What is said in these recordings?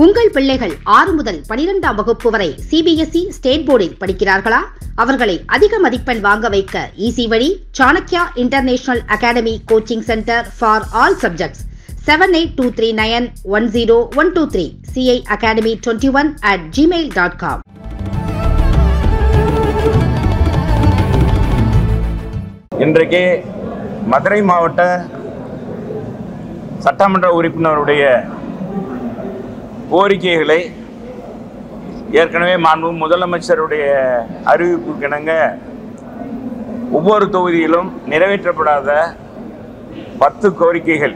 உங்கள் பிள்ளைகள் ஆறு முதல் பனிரெண்டாம் வகுப்பு வரை சிபிஎஸ்இ ஸ்டேட் போர்டில் படிக்கிறார்களா அவர்களை அதிக மதிப்பெண் வாங்க வைக்க ஈசி வழி Chanakya international academy coaching centre for all subjects seven eight two three nine one zero one two three CI academy twenty one at Gmail dot com இன்றைக்கு மதுரை மாவட்ட சட்டமன்ற உறுப்பினருடைய கோரிக்கைகளை ஏற்கனவே மாண்பு முதலமைச்சருடைய அறிவிப்புக்கு இணங்க ஒவ்வொரு தொகுதியிலும் நிறைவேற்றப்படாத பத்து கோரிக்கைகள்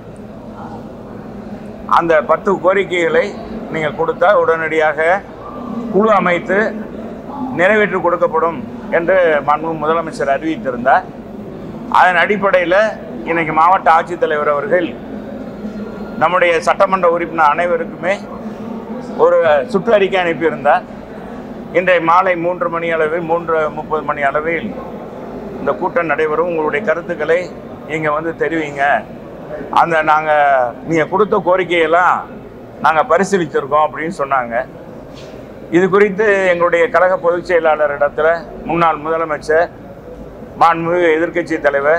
அந்த பத்து கோரிக்கைகளை நீங்கள் கொடுத்தா உடனடியாக குழு அமைத்து நிறைவேற்றி கொடுக்கப்படும் என்று மாண்பு முதலமைச்சர் அறிவித்திருந்தார் அதன் அடிப்படையில் இன்னைக்கு மாவட்ட ஆட்சித்தலைவர் அவர்கள் நம்முடைய சட்டமன்ற உறுப்பினர் அனைவருக்குமே ஒரு சுற்றறிக்கை அனுப்பியிருந்தார் இன்றைய மாலை மூன்று மணி அளவில் மூன்று முப்பது மணி அளவில் இந்த கூட்டம் நடைபெறும் உங்களுடைய கருத்துக்களை இங்கே வந்து தெரிவிங்க அந்த நாங்கள் நீங்கள் கொடுத்த கோரிக்கையெல்லாம் நாங்கள் பரிசீலித்திருக்கோம் அப்படின்னு சொன்னாங்க இது குறித்து எங்களுடைய கழக பொதுச் செயலாளர் இடத்துல முன்னாள் முதலமைச்சர் மாண்புமிகு எதிர்க்கட்சி தலைவர்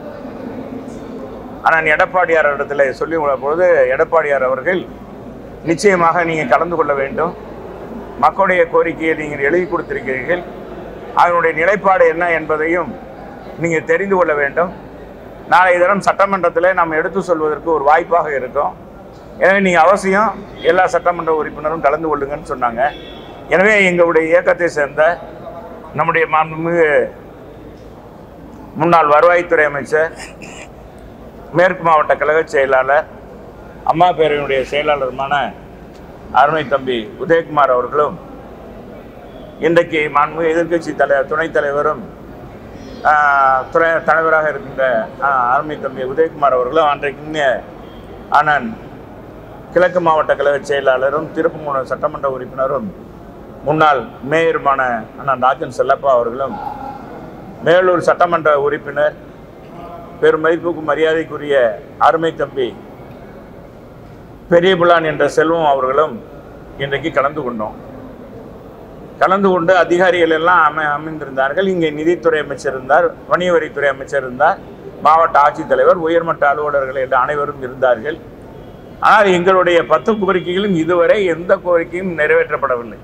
அண்ணன் எடப்பாடியார் இடத்துல சொல்லி உள்ள பொழுது எடப்பாடியார் அவர்கள் நிச்சயமாக நீங்கள் கலந்து கொள்ள வேண்டும் மக்களுடைய கோரிக்கையை நீங்கள் எழுதி கொடுத்திருக்கிறீர்கள் அதனுடைய நிலைப்பாடு என்ன என்பதையும் நீங்கள் தெரிந்து கொள்ள வேண்டும் நாளை தினம் சட்டமன்றத்தில் நாம் எடுத்து சொல்வதற்கு ஒரு வாய்ப்பாக இருக்கும் எனவே நீங்கள் அவசியம் எல்லா சட்டமன்ற உறுப்பினரும் கலந்து கொள்ளுங்கன்னு சொன்னாங்க எனவே எங்களுடைய இயக்கத்தை சேர்ந்த நம்முடைய மாண்புமிகு முன்னாள் வருவாய்த்துறை அமைச்சர் மேற்கு மாவட்ட கழக செயலாளர் அம்மா பேரவையினுடைய செயலாளருமான அருமை தம்பி உதயகுமார் அவர்களும் இன்றைக்கு மாண்புமிகு எதிர்க்கட்சி தலை துணைத் தலைவரும் ஆஹ், துறை தலைவராக இருக்கின்ற ஆஹ், அருமை தம்பி உதயகுமார் அவர்களும் அன்றைக்கு அண்ணன் கிழக்கு மாவட்ட கழக செயலாளரும் திருப்பங்குளம் சட்டமன்ற உறுப்பினரும் முன்னாள் மேயருமான அண்ணன் ராஜன் செல்லப்பா அவர்களும் மேலூர் சட்டமன்ற உறுப்பினர் பெரும் மதிப்புக்கு மரியாதைக்குரிய அருமை தம்பி பெரியபுலான் என்ற செல்வம் அவர்களும் இன்றைக்கு கலந்து கொண்டோம் கலந்து கொண்டு அதிகாரிகள் எல்லாம் அமை அமைந்திருந்தார்கள் இங்கே நிதித்துறை அமைச்சர் இருந்தார் வணிக வரித்துறை அமைச்சர் இருந்தார் மாவட்ட ஆட்சித்தலைவர் உயர்மட்ட அலுவலர்கள் என்ற அனைவரும் இருந்தார்கள் ஆனால் எங்களுடைய பத்து கோரிக்கைகளும் இதுவரை எந்த கோரிக்கையும் நிறைவேற்றப்படவில்லை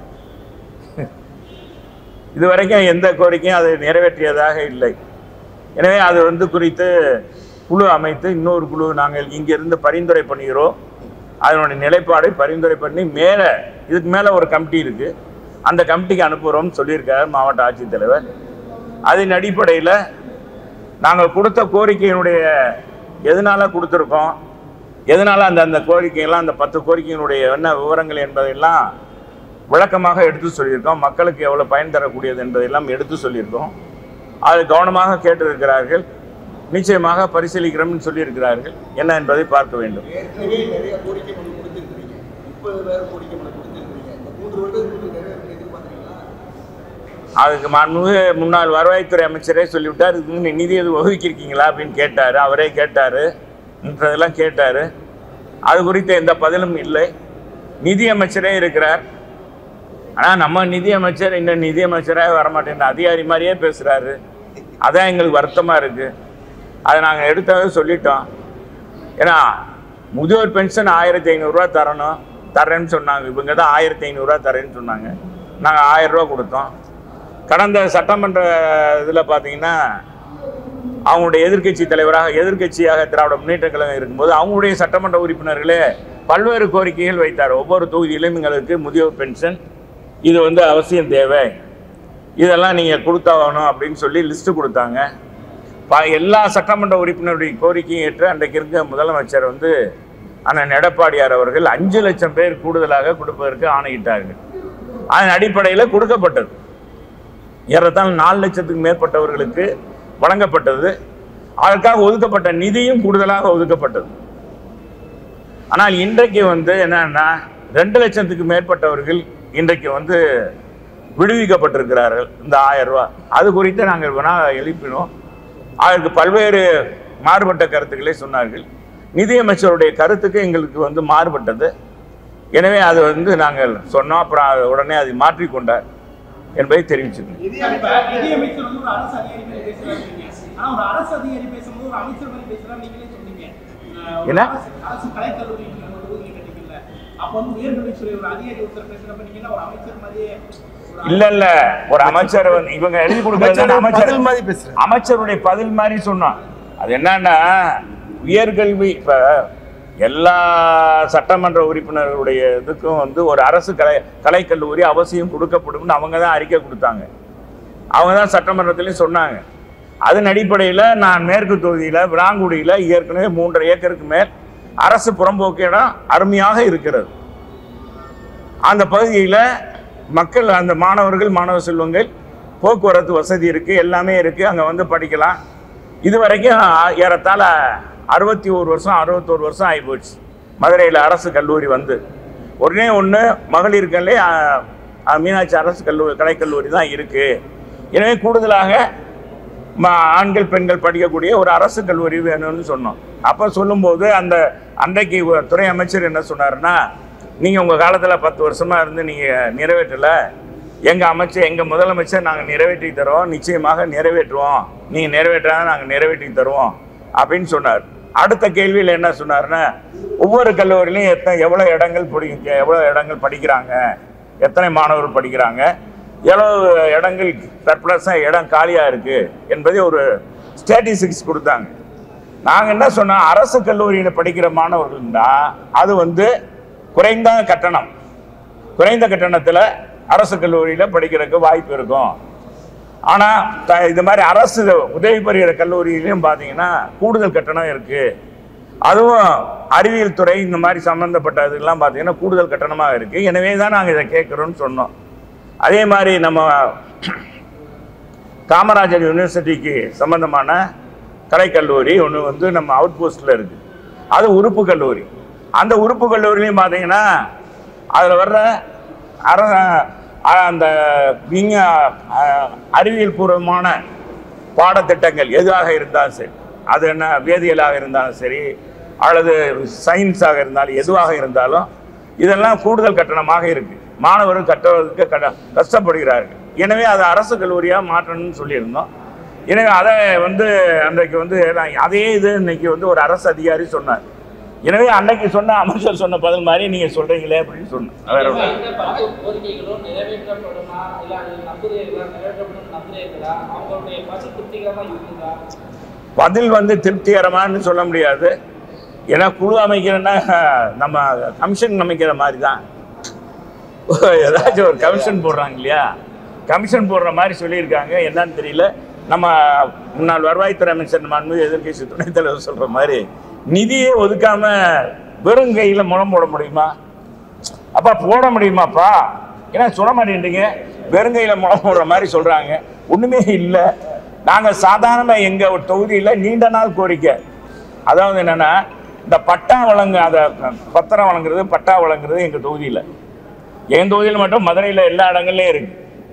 இதுவரைக்கும் எந்த கோரிக்கையும் அது நிறைவேற்றியதாக இல்லை எனவே அது வந்து குறித்து குழு அமைத்து இன்னொரு குழு நாங்கள் இங்கிருந்து பரிந்துரை பண்ணுகிறோம் அதனுடைய நிலைப்பாடை பரிந்துரை பண்ணி மேலே இதுக்கு மேலே ஒரு கமிட்டி இருக்குது அந்த கமிட்டிக்கு அனுப்புகிறோம்னு சொல்லியிருக்கார் மாவட்ட ஆட்சித்தலைவர் அதன் அடிப்படையில் நாங்கள் கொடுத்த கோரிக்கையினுடைய எதனால் கொடுத்துருக்கோம் எதனால் அந்த அந்த கோரிக்கையெல்லாம் அந்த பத்து கோரிக்கையினுடைய என்ன விவரங்கள் என்பதையெல்லாம் விளக்கமாக எடுத்து சொல்லியிருக்கோம் மக்களுக்கு எவ்வளோ பயன் தரக்கூடியது என்பதையெல்லாம் எடுத்து சொல்லியிருக்கோம் அது கவனமாக கேட்டிருக்கிறார்கள் நிச்சயமாக பரிசீலிக்கிறோம்னு சொல்லியிருக்கிறார்கள் என்ன என்பதை பார்க்க வேண்டும் ஏற்கனவே நிறைய கோரிக்கை மனு கொடுத்துருக்கீங்க இப்போ வேற கோரிக்கை மனு கொடுத்துருக்கீங்க இந்த மூன்று வருடத்துக்கு நிறைவேற்ற எதிர்பார்க்குறீங்களா அதுக்கு மாண்புமிகு முன்னாள் வருவாய்த்துறை அமைச்சரே சொல்லிவிட்டார் இதுக்கு நீ நிதி எதுவும் ஒதுக்கியிருக்கீங்களா அப்படின்னு கேட்டார் அவரே கேட்டார் மற்றதெல்லாம் கேட்டார் அது குறித்த எந்த பதிலும் இல்லை நிதி அமைச்சரே இருக்கிறார் ஆனால் நம்ம நிதி அமைச்சர் இன்னும் நிதி அமைச்சராக வரமாட்டேன் அதிகாரி மாதிரியே பேசுகிறாரு அதான் எங்களுக்கு வருத்தமாக இருக்குது அதை நாங்கள் எடுத்தவே சொல்லிட்டோம் ஏன்னா முதியோர் பென்ஷன் ஆயிரத்தி ஐநூறுரூவா தரணும் தரேன்னு சொன்னாங்க இவங்க தான் ஆயிரத்தி ஐநூறுரூவா தரேன்னு சொன்னாங்க நாங்கள் ஆயிரரூவா கொடுத்தோம் கடந்த சட்டமன்ற இதில் பார்த்தீங்கன்னா அவங்களுடைய எதிர்க்கட்சி தலைவராக எதிர்க்கட்சியாக திராவிட முன்னேற்ற கழகம் இருக்கும்போது அவங்களுடைய சட்டமன்ற உறுப்பினர்களே பல்வேறு கோரிக்கைகள் வைத்தார் ஒவ்வொரு தொகுதியிலும் எங்களுக்கு முதியோர் பென்ஷன் இது வந்து அவசியம் தேவை இதெல்லாம் நீங்கள் கொடுத்தாகணும் அப்படின்னு சொல்லி லிஸ்ட்டு கொடுத்தாங்க ப- எல்லா சட்டமன்ற உறுப்பினருடைய கோரிக்கையும் ஏற்று அன்றைக்கு இருக்க முதலமைச்சர் வந்து அண்ணன் எடப்பாடியார் அவர்கள் அஞ்சு லட்சம் பேர் கூடுதலாக கொடுப்பதற்கு ஆணையிட்டார்கள் அதன் அடிப்படையில் கொடுக்கப்பட்டது ஏறத்தாழ நாலு லட்சத்துக்கு மேற்பட்டவர்களுக்கு வழங்கப்பட்டது அதற்காக ஒதுக்கப்பட்ட நிதியும் கூடுதலாக ஒதுக்கப்பட்டது ஆனால் இன்றைக்கு வந்து என்னன்னா ரெண்டு லட்சத்துக்கு மேற்பட்டவர்கள் இன்றைக்கு வந்து விடுவிக்கப்பட்டிருக்கிறார்கள் இந்த ஆயிரம் ரூபாய் அது குறித்து நாங்கள் வினா எழுப்பினோம் அதற்கு பல்வேறு மாறுபட்ட கருத்துக்களை சொன்னார்கள் நிதியமைச்சருடைய கருத்துக்கு எங்களுக்கு வந்து மாறுபட்டது எனவே அது வந்து நாங்கள் சொன்னோம் அப்புறம் அது உடனே அதை மாற்றிக்கொண்டார் என்பதை தெரிவிச்சிருக்கேன் இப்ப நிதியமைச்சர் வந்து ஒரு அரசு அதிகாரி மாதிரி பேசுறாங்க ஆனா ஒரு அரசு அதிகாரி பேசும்போது ஒரு அமைச்சர் மாதிரி பேசுறா நீங்களே சொன்னீங்க அஹ் ஒரு என்ன? அரசு அரசு கலைக்கல்லூரி நீங்க ஒரு தொகுதியில கட்டிக்கல அப்ப வந்து உயர்கல்வித்துறை ஒரு அதிகாரி ஒருத்தர் பேசுறப்ப நீங்க என்ன ஒரு அமைச்சர் மாதிரியே ஒரு இல்ல இல்ல ஒரு அமைச்சர் வந்து இவங்க எழுதி கொடுக்கறது அமைச்சருடைய அமைச்சர் பதில் மாதிரி பேசுறேன். அமைச்சருடைய பதில் மாதிரி சொன்னான் அது என்னன்னா உயர்கல்வி இப்ப எல்லா சட்டமன்ற உறுப்பினர்களுடைய இதுக்கும் வந்து ஒரு அரசு கலை கலைக்கல்லூரி அவசியம் கொடுக்கப்படும்னு அவங்க தான் அறிக்கை கொடுத்தாங்க அவங்க தான் சட்டமன்றத்திலையும் சொன்னாங்க அதன் அடிப்படையில் நான் மேற்கு தொகுதியில் விளாங்குடியில் ஏற்கனவே மூன்றரை ஏக்கருக்கு மேல் அரசு புறம்போக்கு இடம் அருமையாக இருக்கிறது அந்த பகுதியில் மக்கள் அந்த மாணவர்கள் மாணவ செல்வங்கள் போக்குவரத்து வசதி இருக்குது எல்லாமே இருக்குது அங்கே வந்து படிக்கலாம் இது வரைக்கும் ஏறத்தாழ அறுபத்தி ஒரு வருஷம் அறுபத்தோரு வருஷம் ஆகிப்போச்சு மதுரையில் அரசு கல்லூரி வந்து ஒரே ஒன்று மகளிர்களே அஹ், அஹ், மீனாட்சி அரசு கல்லூரி கலைக்கல்லூரி தான் இருக்குது எனவே கூடுதலாக ம- ஆண்கள் பெண்கள் படிக்கக்கூடிய ஒரு அரசு கல்லூரி வேணும்னு சொன்னோம் அப்போ சொல்லும்போது அந்த அன்றைக்கு ஒரு துறை அமைச்சர் என்ன சொன்னாருன்னா நீங்கள் உங்கள் காலத்தில் பத்து வருஷமாக இருந்து நீங்கள் நிறைவேற்றலை எங்கள் அமைச்சர் எங்கள் முதலமைச்சர் நாங்கள் நிறைவேற்றி தரோம் நிச்சயமாக நிறைவேற்றுவோம் நீங்கள் நிறைவேற்றாத நாங்கள் நிறைவேற்றி தருவோம் அப்படின்னு சொன்னார் அடுத்த கேள்வியில் என்ன சொன்னார்னா ஒவ்வொரு கல்லூரிலையும் எத்தனை எவ்வளோ இடங்கள் படி எவ்வளோ இடங்கள் படிக்கிறாங்க எத்தனை மாணவர்கள் படிக்கிறாங்க எவ்வளவு இடங்கள் சர்ப்ளஸாக இடம் காலியாக இருக்குது என்பதை ஒரு ஸ்டாட்டிஸ்டிக்ஸ் கொடுத்தாங்க நாங்கள் என்ன சொன்னோம் அரசு கல்லூரியில் படிக்கிற மாணவர்கள்னா அது வந்து குறைந்த கட்டணம் குறைந்த கட்டணத்தில் அரசு கல்லூரியில் படிக்கிறதுக்கு வாய்ப்பு இருக்கும் ஆனால் த இது மாதிரி அரசு உதவி பெறுகிற கல்லூரியிலையும் பார்த்தீங்கன்னா கூடுதல் கட்டணம் இருக்குது அதுவும் அறிவியல் துறை இந்த மாதிரி சம்மந்தப்பட்ட இதெல்லாம் பார்த்தீங்கன்னா கூடுதல் கட்டணமாக இருக்குது எனவே தான் நாங்கள் இதை கேட்குறோன்னு சொன்னோம் அதே மாதிரி நம்ம காமராஜர் யூனிவர்சிட்டிக்கு சம்பந்தமான கலைக்கல்லூரி ஒன்று வந்து நம்ம அவுட் போஸ்டில் இருக்குது அது உறுப்பு கல்லூரி அந்த உறுப்பு கல்லூரிலையும் பார்த்தீங்கன்னா அதில் வர்ற அர அ- அந்த விஞ்ஞ அ- அறிவியல் பூர்வமான பாடத்திட்டங்கள் எதுவாக இருந்தாலும் சரி அது என்ன வேதியியலாக இருந்தாலும் சரி அல்லது சயின்ஸாக இருந்தாலும் எதுவாக இருந்தாலும் இதெல்லாம் கூடுதல் கட்டணமாக இருக்கு மாணவர்கள் கட்டுவதற்கு கட கஷ்டப்படுகிறார்கள் எனவே அதை அரசு கல்லூரியாக மாற்றணும்னு சொல்லியிருந்தோம் எனவே அதை வந்து அன்றைக்கு வந்து நான் அதே இது இன்னைக்கு வந்து ஒரு அரசு அதிகாரி சொன்னார் எனவே அன்னைக்கு சொன்ன அமைச்சர் சொன்ன பதில் மாதிரி நீங்கள் சொல்கிறீங்களே அப்படின்னு சொன்னேன் வேற ஒண்ணும் இல்ல. இந்த பத்து கோரிக்கைகளும் நிறைவேற்றப்படுமா இல்ல அது நம்புறீர்களா நிறைவேற்றப்படும் நம்புறீர்களா அவங்களுடைய பதில் திருப்திகரமா இருக்குங்களா பதில் வந்து திருப்திகரமான்னு சொல்ல முடியாது ஏன்னா குழு அமைக்கிறேன்னா நம்ம கமிஷன் அமைக்கிற மாதிரி தான் ஏதாச்சும் ஒரு கமிஷன் போடுறாங்க இல்லையா கமிஷன் போடுற மாதிரி சொல்லியிருக்காங்க என்னன்னு தெரியல நம்ம முன்னாள் வருவாய்த்துறை அமைச்சர் மாண்பு எதிர்க்கட்சி துணைத் தலைவர் சொல்கிற மாதிரி நிதியே ஒதுக்காம வெறும் கையில் முழம் போட முடியுமா அப்பா போட முடியுமாப்பா ஏன்னா சொல்ல மாட்டேன்றீங்க வெறுங்கையில் முளை போடுற மாதிரி சொல்கிறாங்க ஒன்றுமே இல்லை நாங்கள் சாதாரணமாக எங்கள் ஒரு தொகுதியில் நீண்ட நாள் கோரிக்கை அதாவது என்னென்னா இந்த பட்டா வழங்க அதை பத்திரம் வழங்குறது பட்டா வழங்குறது எங்கள் தொகுதியில் என் தொகுதியில் மட்டும் மதுரையில் எல்லா இடங்கள்லையும் இருக்கு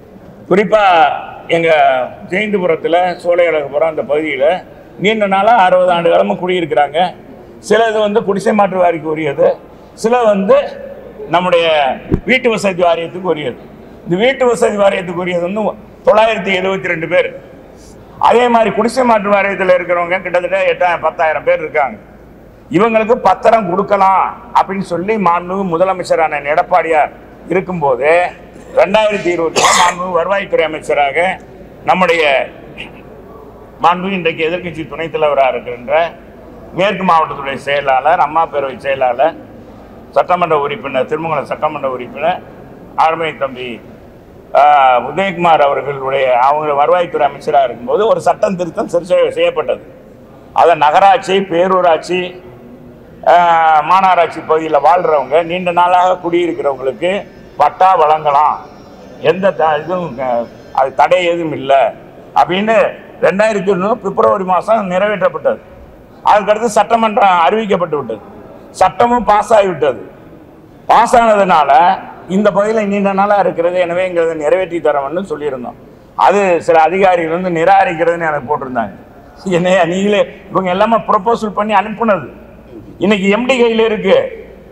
குறிப்பாக எங்கள் ஜெயந்திபுரத்தில் சோலையழகுபுரம் அந்த பகுதியில் நீண்ட நாளாக அறுபது ஆண்டு காலமாக குடியிருக்கிறாங்க சில இது வந்து குடிசை மாற்று வாரிக்கு உரியது சில வந்து நம்முடைய வீட்டு வசதி வாரியத்துக்கு உரியது இந்த வீட்டு வசதி வாரியத்துக்கு உரியது வந்து தொள்ளாயிரத்தி எழுபத்தி ரெண்டு பேர் அதே மாதிரி குடிசை மாற்று வாரியத்தில் இருக்கிறவங்க கிட்டத்தட்ட எட்டாயிரம் பத்தாயிரம் பேர் இருக்காங்க இவங்களுக்கு பத்திரம் கொடுக்கலாம் அப்படின்னு சொல்லி மாண்பு முதலமைச்சரான எடப்பாடியார் இருக்கும்போது ரெண்டாயிரத்தி இருபத்தி மாண்பு வருவாய்த்துறை அமைச்சராக நம்முடைய மாண்பு இன்றைக்கு எதிர்க்கட்சி துணைத் தலைவராக இருக்கின்ற மேற்கு மாவட்டத்துடைய செயலாளர் அம்மா பேரவை செயலாளர் சட்டமன்ற உறுப்பினர் திருமங்கலம் சட்டமன்ற உறுப்பினர் ஆர்மை தம்பி ஆஹ், உதயகுமார் அவர்களுடைய அவங்க வருவாய்த்துறை அமைச்சராக இருக்கும்போது ஒரு சட்டம் திருத்தம் சரி செய்ய- செய்யப்பட்டது அதை நகராட்சி பேரூராட்சி ஆஹ், மாநகராட்சி பகுதியில் வாழ்கிறவங்க நீண்ட நாளாக குடியிருக்கிறவங்களுக்கு பட்டா வழங்கலாம் எந்த த- இதுவும் அஹ், அது தடை எதுவும் இல்லை அப்படின்னு ரெண்டாயிரத்தி ஒன்று பிப்ரவரி மாதம் நிறைவேற்றப்பட்டது அதுக்கடுத்து சட்டமன்றம் அறிவிக்கப்பட்டு விட்டது சட்டமும் பாஸ் ஆகிவிட்டது பாஸ் ஆனதுனால இந்த பகுதியில் நீண்ட நாளாக இருக்கிறது எனவே எங்களை நிறைவேற்றி தரோம்னு சொல்லியிருந்தோம் அது சில அதிகாரிகள் வந்து நிராகரிக்கிறதுன்னு எனக்கு போட்டிருந்தாங்க என்னையா நீங்களே இவங்க எல்லாமே ப்ரொபோசல் பண்ணி அனுப்புனது இன்னைக்கு எம்டி கையில் இருக்கு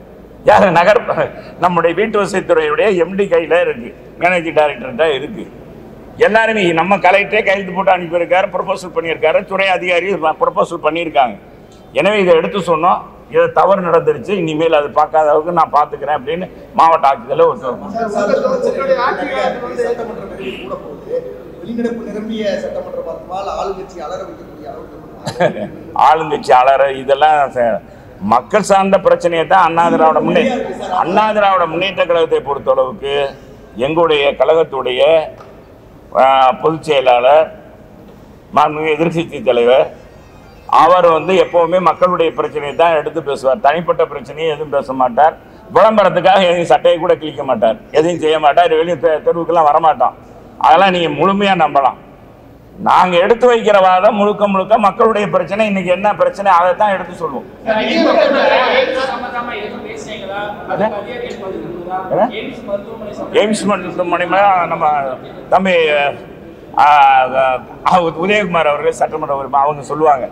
யார் நகர் நம்முடைய வீட்டு வசதித்துறையுடைய எம்டி கையில் இருக்கு மேனேஜிங் டைரக்டர்கிட்ட இருக்கு எல்லாருமே நம்ம கலெக்டரே கையெழுத்து போட்டு அனுப்பியிருக்காரு ப்ரொபோசல் பண்ணியிருக்காரு துறை அதிகாரி ப்ரொபோசல் பண்ணியிருக்காங்க எனவே இதை எடுத்து சொன்னோம் இது தவறு நடந்துருச்சு இனிமேல் அது பார்க்காத அளவுக்கு நான் பார்த்துக்கிறேன் அப்படின்னு மாவட்ட ஆட்சியில் ஒரு உங்களுடைய ஆட்சி காலத்துல வந்து சட்டமன்ற நிறைவு கூட போகுது வெளிநடப்பு நிரம்பிய சட்டமன்ற பார்த்துமா இல்ல ஆளுங்கட்சி அலற வைக்கக்கூடிய அளவுக்கு ஆளுங்கட்சி அலற இதெல்லாம் ச- மக்கள் சார்ந்த பிரச்சனையை தான் அண்ணா திராவிட முன்னே அண்ணா திராவிட முன்னேற்ற கழகத்தை பொறுத்தளவுக்கு எங்களுடைய கழகத்துடைய ஆ, பொதுச் செயலாளர் மாண்புமிகு எதிர்க்கட்சி தலைவர் அவர் வந்து எப்பவுமே மக்களுடைய பிரச்சனையை தான் எடுத்து பேசுவார் தனிப்பட்ட பிரச்சனையை எதுவும் பேச மாட்டார் விளம்பரத்துக்காக எதையும் சட்டையை கூட கிழிக்க மாட்டார் எதையும் செய்ய மாட்டார் வெளியே தெ- தெருவுக்கெல்லாம் வரமாட்டோம் அதெல்லாம் நீங்கள் முழுமையாக நம்பலாம் நாங்கள் எடுத்து வைக்கிற வாதம் முழுக்க முழுக்க மக்களுடைய பிரச்சனை இன்னைக்கு என்ன பிரச்சனை அதை தான் எடுத்து சொல்லுவோம் எய்ம்ஸ் சம்பந்தமா எதுவும் பேசுனீங்களா அது? அதுக்கு அதிகாரிகள் பதில் இருந்ததா என்ன? எய்ம்ஸ் மருத்துவமனை சம்பந்தமா எய்ம்ஸ் மருத்துவமனை நம்ம தம்பி ஆ, ஆ, உதயகுமார் அவர்கள் சட்டமன்ற உறுப்பினர் அவங்க சொல்லுவாங்க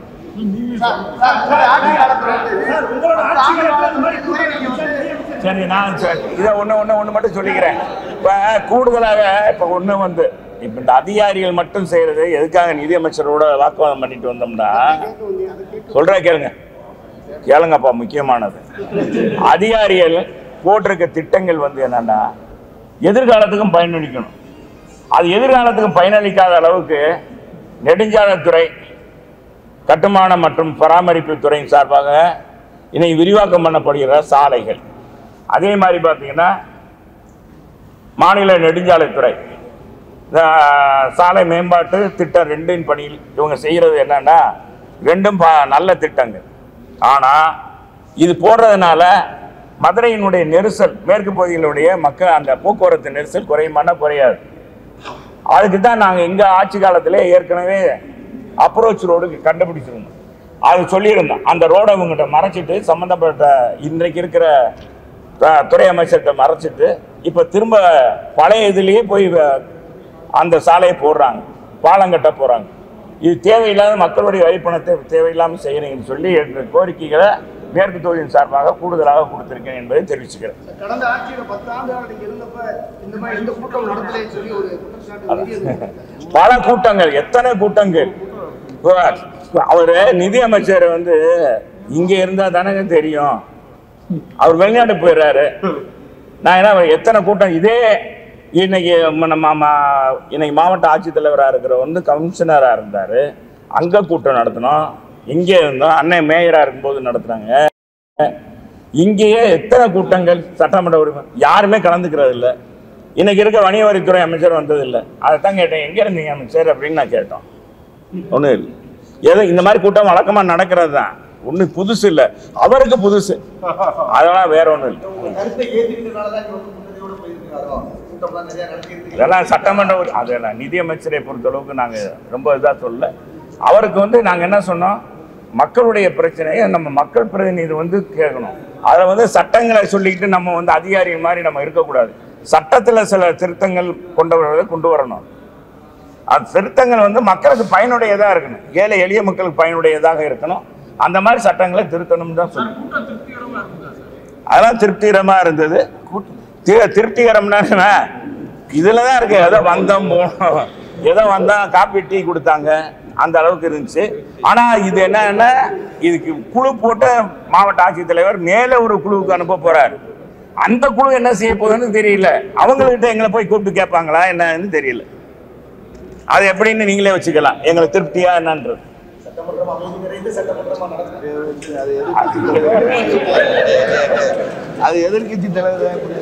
ஆட்சி காலத்துல வந்து சார் உங்களோட ஆட்சி காலத்துல இந்த மாதிரி கூட்டணி வந்து சரி நான் சரி, இதை ஒன்று ஒன்று ஒன்று மட்டும் சொல்லிக்கிறேன் இப்போ கூடுதலாக இப்போ ஒன்று வந்து இப்போ இந்த அதிகாரிகள் மட்டும் செய்கிறது எதுக்காக நிதியமைச்சரோட வாக்குவாதம் பண்ணிட்டு வந்தோம்னா சொல்கிற கேளுங்க கேளுங்கப்பா முக்கியமானது அதிகாரிகள் போட்டிருக்க திட்டங்கள் வந்து என்னன்னா எதிர்காலத்துக்கும் பயனளிக்கணும் அது எதிர்காலத்துக்கும் பயனளிக்காத அளவுக்கு நெடுஞ்சாலைத்துறை கட்டுமான மற்றும் பராமரிப்பு துறையின் சார்பாக இனி விரிவாக்கம் பண்ணப்படுகிற சாலைகள் அதே மாதிரி பார்த்தீங்கன்னா மாநில நெடுஞ்சாலைத்துறை இந்த சாலை மேம்பாட்டு திட்டம் ரெண்டின் பணியில் இவங்க செய்கிறது என்னன்னா ரெண்டும் ப- நல்ல திட்டங்கள் ஆனால் இது போடுறதுனால மதுரையினுடைய நெரிசல் மேற்கு பகுதியினுடைய மக்கள் அந்த போக்குவரத்து நெரிசல் குறையுமானா குறையாது அதுக்கு தான் நாங்கள் எங்கள் ஆட்சி காலத்திலே ஏற்கனவே அப்ரோச் ரோடு கண்டுபிடிச்சிருந்தோம் அது சொல்லியிருந்தோம் அந்த ரோடை அவங்ககிட்ட மறைச்சிட்டு சம்மந்தப்பட்ட இன்றைக்கு இருக்கிற த- துறை அமைச்சர்கிட்ட மறைச்சிட்டு இப்போ திரும்ப பழைய இதுலேயே போய் வ- அந்த சாலையை போடுறாங்க பாலம் கட்ட போகிறாங்க இது தேவையில்லாத மக்களுடைய வரிப்பணத்தை தேவையில்லாமல் செய்கிறீங்கன்னு சொல்லி எங்கள் கோரிக்கைகளை மேற்கு தொகுதியின் சார்பாக கூடுதலாக கொடுத்திருக்கேன் என்பதை தெரிவிச்சுக்கிறேன் கடந்த ஆட்சியில பத்து ஆண்டுகள் நீங்க இருந்தப்ப இந்த மாதிரி எந்த கூட்டம் நடத்தலைன்னு சொல்லி ஒரு குற்றச்சாட்டு வெளியே பல கூட்டங்கள் எத்தனை கூட்டங்கள் இப்போ அவரு நிதி அமைச்சர் வந்து இங்க இருந்தா தானங்க தெரியும் அவர் வெளிநாடு போயிடுறாரு நான் என்ன எத்தனை கூட்டம் இதே இன்னைக்கு ம- நம்ம மா- இன்னைக்கு மாவட்ட ஆட்சித்தலைவராக இருக்கிற வந்து கமிஷனராக இருந்தார் அங்கே கூட்டம் நடத்தினோம் இங்கே இருந்தோம் அண்ணன் மேயராக இருக்கும்போது நடத்துனாங்க இங்கேயே எத்தனை கூட்டங்கள் சட்டமன்ற உரிமை யாருமே கலந்துக்கிறது இல்லை இன்னைக்கு இருக்க வணிக வரித்துறை அமைச்சர் வந்தது இல்லை அதை தான் கேட்டேன் எங்கே இருந்தீங்க அமைச்சர் அப்படின்னு நான் கேட்டோம் ஒன்றும் இல்லை ஏதோ இந்த மாதிரி கூட்டம் வழக்கமாக நடக்கிறது தான் ஒன்றும் புதுசு இல்லை அவருக்கு புதுசு அதெல்லாம் வேற ஒன்றும் இல்லை உங்க கருத்தை ஏத்துக்கிட்டனால தான் இங்க வந்து முன்னணியோட போயிருக்காரோ கூட்டம்லாம் நிறைய நடத்திருக்கு இதெல்லாம் சட்டமன்ற உறு- அதெல்லாம் நிதியமைச்சரை பொறுத்தளவுக்கு நாங்கள் ரொம்ப இதாக சொல்ல அவருக்கு வந்து நாங்கள் என்ன சொன்னோம் மக்களுடைய பிரச்சனையை நம்ம மக்கள் பிரதிநிதி வந்து கேட்கணும் அதை வந்து சட்டங்களை சொல்லிக்கிட்டு நம்ம வந்து அதிகாரிகள் மாதிரி நம்ம இருக்கக்கூடாது சட்டத்தில் சில திருத்தங்கள் கொண்டு வருவதை கொண்டு வரணும் அந்த திருத்தங்கள் வந்து மக்களுக்கு பயனுடையதாக இருக்கணும் ஏழை எளிய மக்களுக்கு பயனுடையதாக இருக்கணும் அந்த மாதிரி சட்டங்களை திருத்தணும்னு தான் சொல்லணும் அதெல்லாம் திருப்திகரமாக இருந்தது தி- திருப்திகரம்னா என்ன? இதுல தான் இருக்கு ஏதோ வந்தோம் போனோம் ஏதோ வந்தோம் காப்பி டீ கொடுத்தாங்க அந்த அளவுக்கு இருந்துச்சு ஆனா இது என்னன்னா இதுக்கு குழு போட்டு மாவட்ட ஆட்சித்தலைவர் மேல ஒரு குழுவுக்கு அனுப்ப போறாரு அந்த குழு என்ன செய்ய போகுதுன்னு தெரியல அவங்கள்கிட்ட எங்களை போய் கூப்பிட்டு கேட்பாங்களா என்னன்னு தெரியல அது எப்படின்னு நீங்களே வச்சுக்கலாம் எங்களுக்கு திருப்தியா என்னன்றது சட்டமன்றம் அமைதி நிறைந்த சட்டமன்றமா நடக்குது அது எதிர்க்கட்சி தலைவர் தான் இப்படி